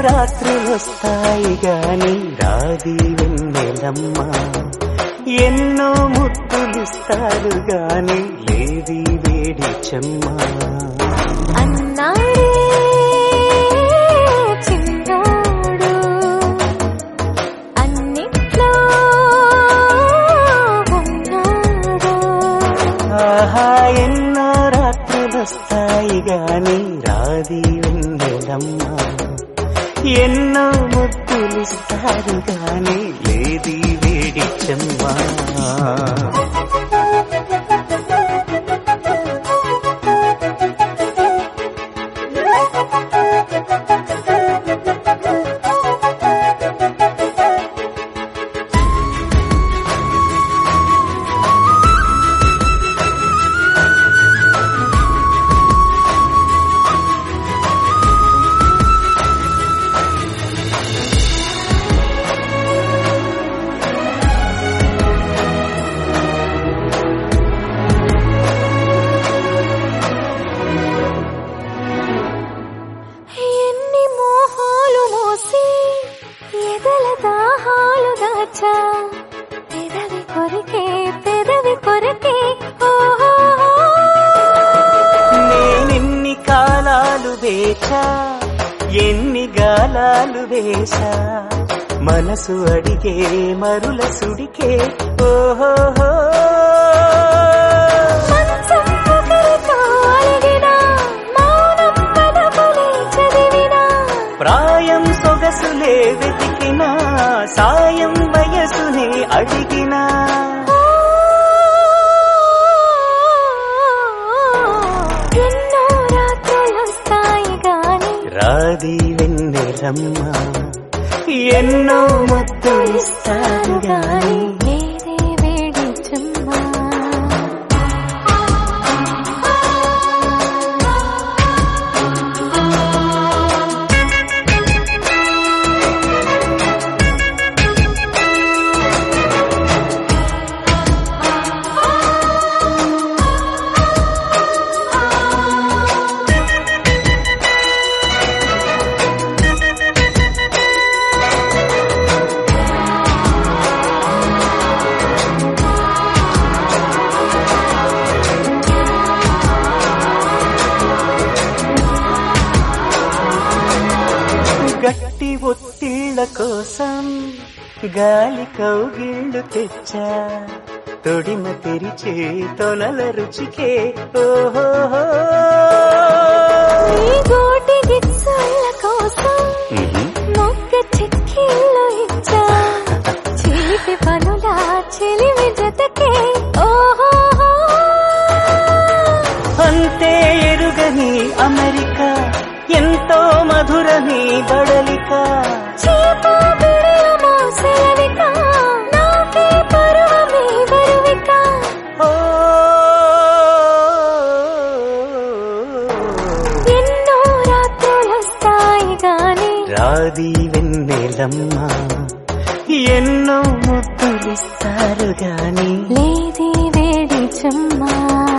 రాత్రులొస్తాయి గాని రాది వెన్నెలమ్మ ఎన్నో ముద్దులిస్తారు గాని లేది వేడి చెమ్మ అన్నాడే చిన్నోడు అన్నిట్లో ఉన్నాడు ఆహా ఎన్నో రాత్రులొస్తాయి గాని రాది వెన్నెలమ్మ ఎన్నో ముద్దులిస్తారు గాని లేది వేడి చెమ్మ ఎన్ని మోహాలు మోసి ఎదల దాహాలు దాచా పెదవి కొరికే పెదవి కొరికే ఓహో నేనెన్ని కాలాలు వేచా ఎన్ని గాలాలు వేశా మనసు అడిగే మరుల సుడికే ఓహో మంచం ఒకరితో అలిగినా మౌనం పదములే చదివినా ప్రాయం సొగసులే వెతికినా సాయం వయసునే అడిగినా ఎన్నో రాత్రులొస్తాయి గాని రాది వెన్నెలమ్మ ఎన్నో ముద్దులిస్తారు గాని లేదే వేడి చెమ్మా గట్టి ఒత్తిళ్ళ కోసం గాలి కౌగిళ్ళు తెచ్చా తొడిమ తెరిచే తొనల రుచికే ఓహో ఈ గోటి గిచ్చుల కోసం మొగ్గ చిక్కిళ్ళు ఇచ్చా చిలిపి పనుల చిలిమి జతకే ఓహో అంతే ఎరుగని అమెరికా ఎంతో మధురని బడలిక చీపు బిడియమో సెలవిక నాకే పరువమే బరువిక ఓ ఎన్నో రాత్రులొస్తాయి గాని రాది వెన్నెలమ్మ ఎన్నో ముద్దులిస్తారు గాని లేది వేడి చెమ్మా